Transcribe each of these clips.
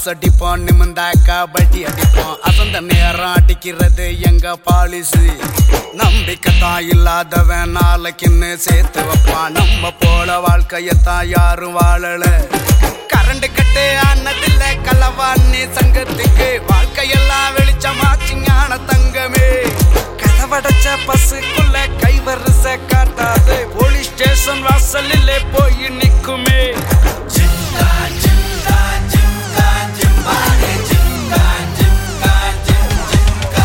அடிப்போம் நிமிந்தா கபடி அடிப்போம் அசந்த நேரம் அடிக்கிறது எங்க பாலிசி நம்பிக்கை தான் இல்லாதவன் நாளைக்குன்னு சேர்த்து வைப்பான் நம்ம போல வாழ்க்கையத்தான் யாரும் வாழல கரண்ட் கட்டு ஆனதில்ல கலவாணி சங்கத்துக்கு வாழ்க்கையெல்லாம் வெளிச்சமாச்சு ஞான தங்கமே கதவடைச்ச பஸ்ஸுக்குள்ள கைவரிச காட்டாது போலீஸ் ஸ்டேஷன் வாசலிலே போய் நிக்குமே ஜிங்கா, ஜிங்கா, ஜிங்கா, ஜிம்பாரே, ஜிங்கா, ஜிங்கா, ஜிம், ஜிங்கா.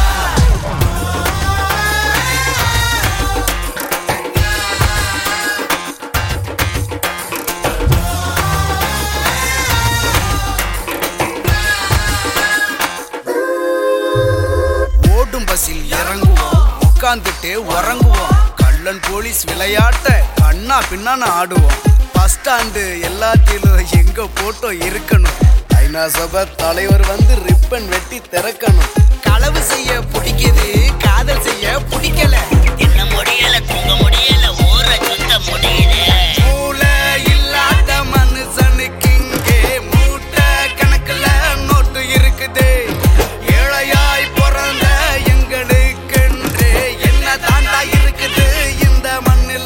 ஓடும் பஸ்ஸில் இறங்குவோம் உட்கார்ந்துட்டு உறங்குவோம் கள்ளன் போலீஸ் விளையாட்ட கண்ணா பின்னான்னு ஆடுவோம் பஸ் ஸ்டாண்டு எல்லாத்திலும் எங்க போட்டோ இருக்கணும் ஐநா சபை தலைவர் வந்து ரிப்பன் வெட்டி திறக்கணும் களவு செய்ய பிடிக்குது காதல் செய்ய பிடிக்கல தின்ன முடியல தூங்க முடியல ஊற சுத்த முடியல மூளை இல்லாத மனுஷனுக்கு இங்கே மூட்டை கணக்குல நோட்டு இருக்குது ஏழையாய் பிறந்த எங்களுக்கென்று என்ன தாண்டா இருக்குது இந்த மண்ணில்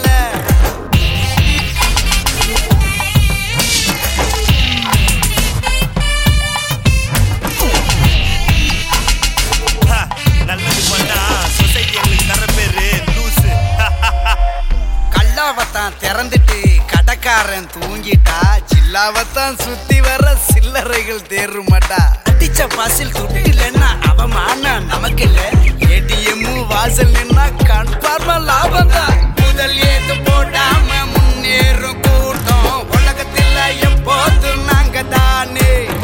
ஹா, நல்லது பண்ணா சொசைட்டி எங்களுக்கு தர பேரு லூசு கல்லாவத்தான் திறந்துட்டு கடைக்காரன் தூங்கிட்டா சில்லாவத்தான் சுத்தி வர சில்லறைகள் தேருமாட்டா அடிச்ச பாசில் துட்டு இல்லைன்னா அவமானம் நமக்கு இல்ல ஏடிஎம் வாசல் நின்னா கன்ஃபார்மா லாபம் தான் முதல் ஏது போடாம முன்னேறும் கூட்டம் உலகத்தில் எப்போதும் நாங்க தானே